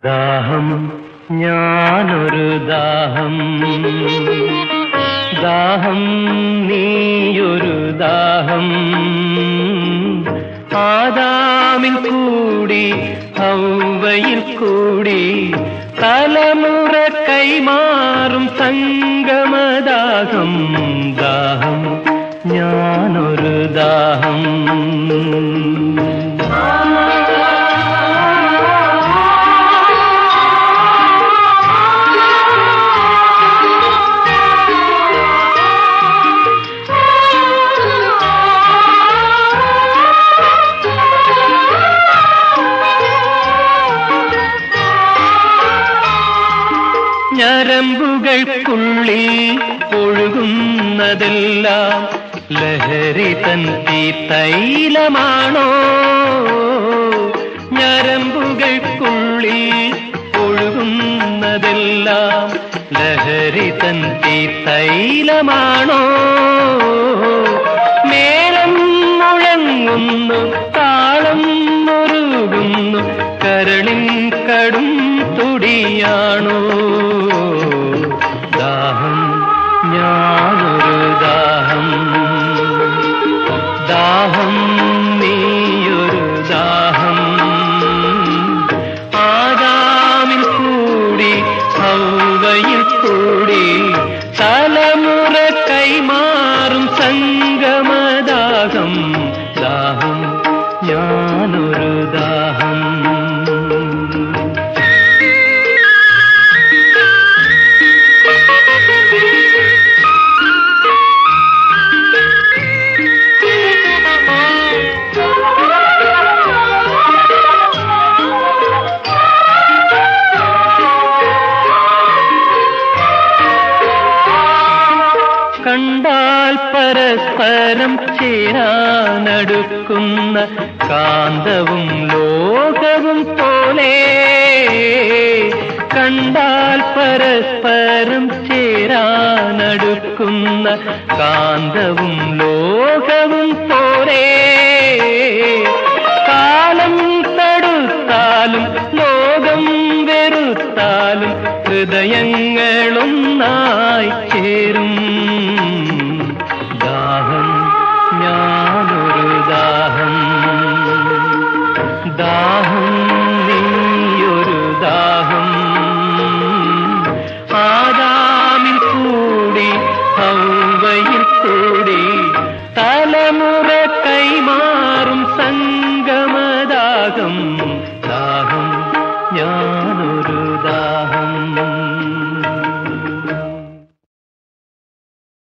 ദാഹം ഞാനൊരു ദാഹം ദാഹം നീയൊരു ദാഹം ആദാമിൽ കൂടി ഹൗവയിൽ കൂടി തലമുറ കൈമാറും സംഗമദാഹം ദാഹം ഞാനൊരു ദാഹം ഞരമ്പുകൾക്കുള്ളിൽ ഒഴുകുന്നതെല്ലാം ലഹരി തൻ തീ തൈലമാണോ ഞരമ്പുകൾക്കുള്ളിൽ ഒഴുകുന്നതെല്ലാം ലഹരി തൻ തീ തൈലമാണോ മേളം മുഴങ്ങുന്നു താളം മുറുകുന്നു കരളിൻ കടും തുടിയാണോ ദാഹം ഞാനൊരു ദാഹം ദാഹം നീയൊരു ദാഹം ആദാമിൽ കൂടി ഹൗവയിൽ കൂടി തലമുറ കൈമാറും സംഗമദാഹം ദാഹം ഞാനൊരു ദാഹം കണ്ടാൽ പരസ്പരം ചേരാനടുക്കുന്ന കാന്തവും ലോകവും പോലെ കണ്ടാൽ പരസ്പരം ചേരാനടുക്കുന്ന കാന്തവും ലോകവും പോലെ കാലം തടുത്താലും ലോകം വെറുത്താലും ഹൃദയങ്ങളൊന്നായി ചേരും ദാഹം ഞാനൊരു ദാഹം ദാഹം നീയൊരു ദാഹം ആദാമിൽ കൂടി ഹൗവയിൽ കൂടി തലമുറ കൈമാറും സംഗമദാഹം ദാഹം ഞാനൊരു